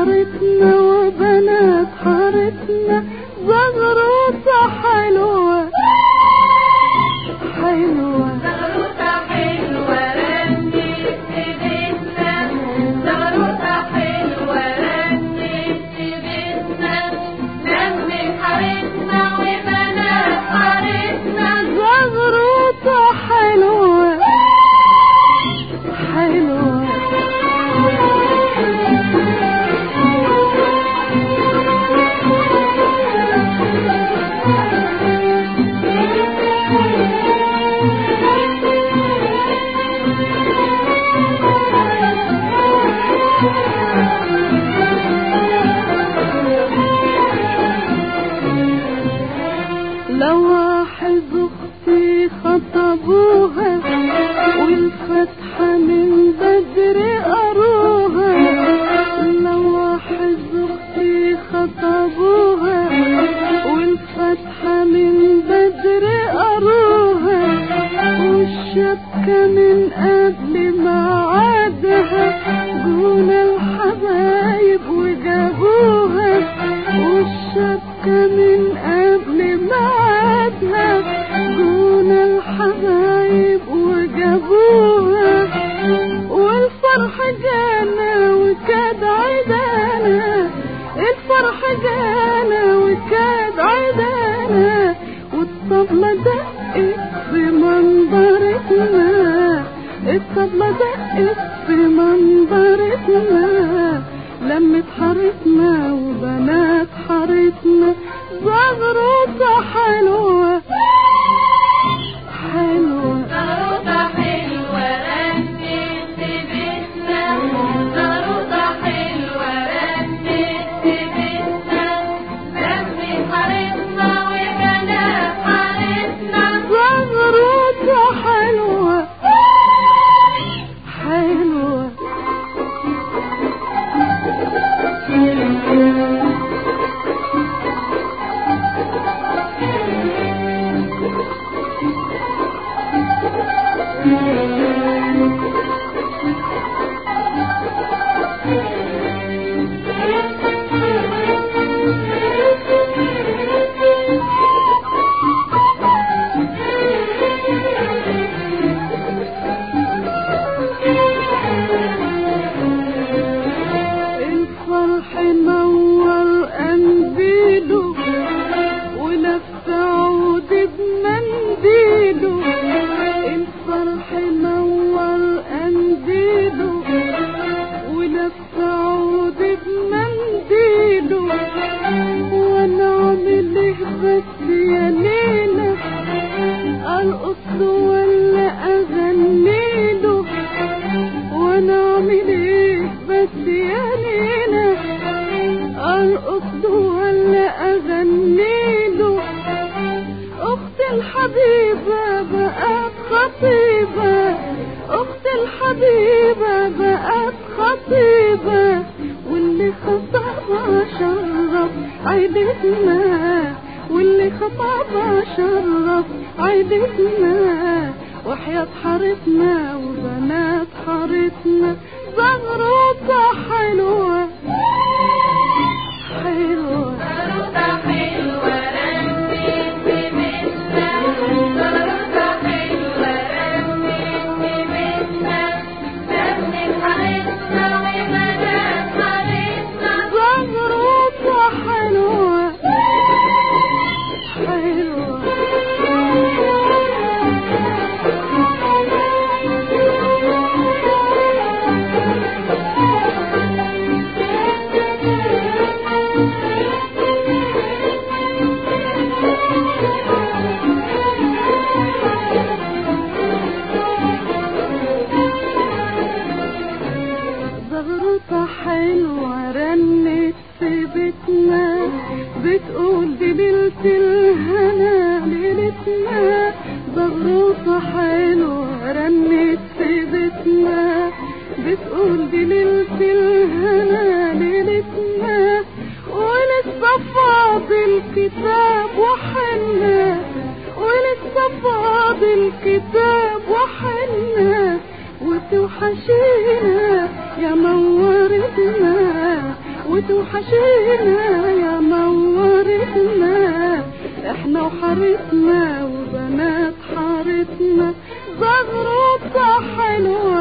حارتنا وبنات حارتنا زغروطة حلوة حلوة زغروطة حلوة رنت في بيتنا زغروطة حلوة رنت في بيتنا لمت حارتنا وبنات حارتنا زغروطة حلوة حلوة لواحظ اختي خطبوها والفتحة من بدر قروها لواحظ اختي خطبوها والفتحة من بدر قروها والشبكة من قبل ميعادها جونا الحبايب وجابوها والشبكة من قبل ميعادها جونا الحبايب وجابوها والفرح جانا وكاد عيدانا الفرح جانا وكاد عيدانا والطبلة دقت في منظرتنا الطبلة دقت في منظرتنا لمت حارتنا وبنات حارتنا زغروطة حلوة حلوة زغروطة حلوة رنت في بيتنا زغروطة حلوة رنت في بيتنا لمت حارتنا وبنات حارتنا زغروطة حلوة حلوة الفرح نور قنديله ولف عود بمنديله الفرح نور قنديله ولف عود بمنديله وانا اعمل ايه بس يا ليلى ارقص ولا اغنيله وانا اعمل ايه بس يا ليلى ارقص له ولا اغنيله اختي الحبيبه بقت خطيبه اختي الحبيبه بقت خطيبه واللي خطبها شرف عيلتنا واللي خطبها شرف عيلتنا وحياة حارتنا وبنات حارتنا زغروطة حلوة حلوة زغروطة حلوة رنت في بيتنا زغروطة حلوة رنت في بيتنا لمت حارتنا وبنات حارتنا زغروطة حلوة حلوة زغروطة حلوة رنت في بيتنا بتقول دي ليلة الهنا ليلتنا زغروطة حلوة رنت في بيتنا بتقول دي ليلة الهنا ليلتنا ولسه فاضل كتاب وحنا ولسه فاضل كتاب وحنا وتوحشينا يا مورتنا بتوحشينا يا نورتنا احنا وحارتنا وبنات حارتنا زغروطة حلوة